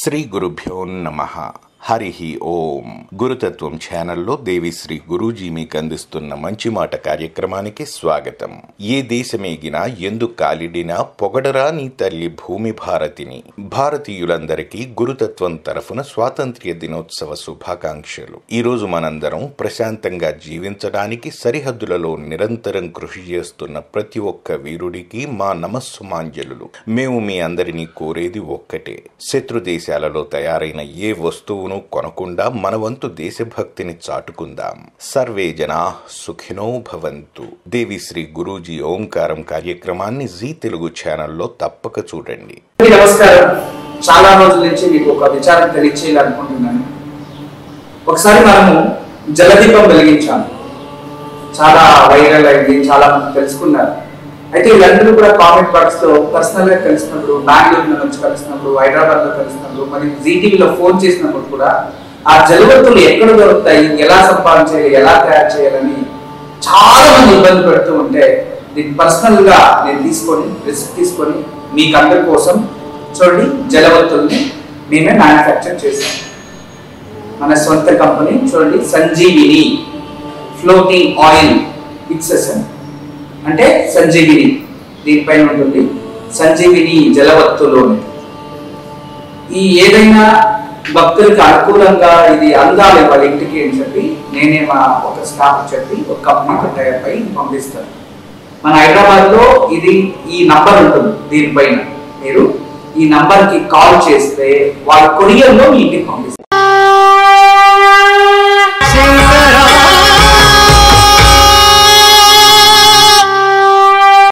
శ్రీ గురుభ్యో నమ హరి ఓం గురుతత్వం ఛానల్లో దేవిశ్రీ గురూజీ మీకు అందిస్తున్న మంచి మాట కార్యక్రమానికి స్వాగతం ఏ దేశమేగినా ఎందు కాలిడినా పొగడరా నీ తల్లి భూమి భారతిని భారతీయులందరికీ గురుతత్వం తరఫున స్వాతంత్ర్య దినోత్సవ శుభాకాంక్షలు ఈ రోజు మనందరం ప్రశాంతంగా జీవించడానికి సరిహద్దులలో నిరంతరం కృషి చేస్తున్న ప్రతి ఒక్క వీరుడికి మా నమస్సుమాంజలు మేము మీ అందరినీ కోరేది ఒక్కటే శత్రు దేశాలలో తయారైన ఏ వస్తువును కొనకుండా మన వంతు దేశభక్తిని చాటుకుందాం సర్వే జనా సుఖినో భవంతు దేవి శ్రీ గురూజీ ఓంకారం కార్యక్రమాన్ని జీ తెలుగు ఛానల్లో తప్పక చూడండి అందరికీ నమస్కారం చాలా రోజుల నుంచి మీకు ఒక విచారం తెలియచేయాలనుకుంటున్నాను ఒకసారి మనము జలదీపం వెలిగించాము చాలా వైరల్ అయింది చాలా మంది తెలుసుకున్నారు అయితే వీళ్ళందరూ కూడా కామెంట్ బాక్స్ లో పర్సనల్ గా కలిసినప్పుడు బెంగళూరు నుంచి కలిసినప్పుడు హైదరాబాద్ లో కలిసినప్పుడు మరి జీటీవీలో ఫోన్ చేసినప్పుడు కూడా ఆ జలవత్తులు ఎక్కడ దొరుకుతాయి ఎలా సంపాదించాలి ఎలా తయారు చేయాలని చాలా మంది ఇబ్బంది పెడుతూ ఉంటే దీన్ని పర్సనల్ గా నేను తీసుకొని రిస్క్ తీసుకొని మీకు అందరి కోసం చూడండి జలవత్తుల్ని మేమే మ్యానుఫ్యాక్చర్ చేసాం మన సొంత కంపెనీ చూడండి సంజీవిని ఫ్లోటింగ్ ఆయిల్ ఫిక్సెషన్ అంటే సంజీవిని దీనిపైన ఉంటుంది సంజీవిని జలవత్తులు అని. ఈ ఏదైనా భక్తులకి అనుకూలంగా ఇది అందాలి వాళ్ళ ఇంటికి అని చెప్పి నేనే మా ఒక స్టాఫ్ చెప్పి ఒక కంపెనీతో టైప్ అయి పంపిస్తాను మన హైదరాబాద్ లో ఇది ఈ నంబర్ ఉంటుంది దీనిపైన మీరు ఈ నంబర్ కి కాల్ చేస్తే వాళ్ళ కొరియర్ లో మీ ఇంటికి పంపిస్తారు